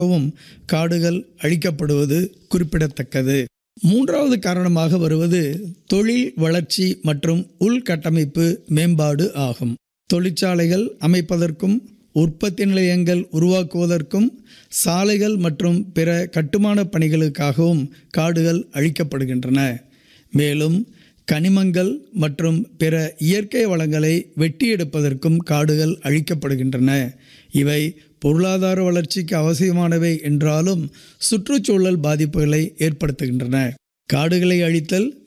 காரணமாகவும் காடுகள் அழிக்கப்படுவது குறிப்பிடத்தக்கது மூன்றாவது காரணமாக வருவது தொழில் வளர்ச்சி மற்றும் உள்கட்டமைப்பு மேம்பாடு ஆகும் தொழிற்சாலைகள் அமைப்பதற்கும் உற்பத்தி நிலையங்கள் உருவாக்குவதற்கும் சாலைகள் மற்றும் பிற கட்டுமான பணிகளுக்காகவும் காடுகள் அழிக்கப்படுகின்றன மேலும் கனிமங்கள் மற்றும் பிற இயற்கை வளங்களை வெட்டி எடுப்பதற்கும் காடுகள் அழிக்கப்படுகின்றன இவை பொருளாதார வளர்ச்சிக்கு அவசியமானவை என்றாலும் சுற்றுச்சூழல் பாதிப்புகளை ஏற்படுத்துகின்றன காடுகளை அழித்தல்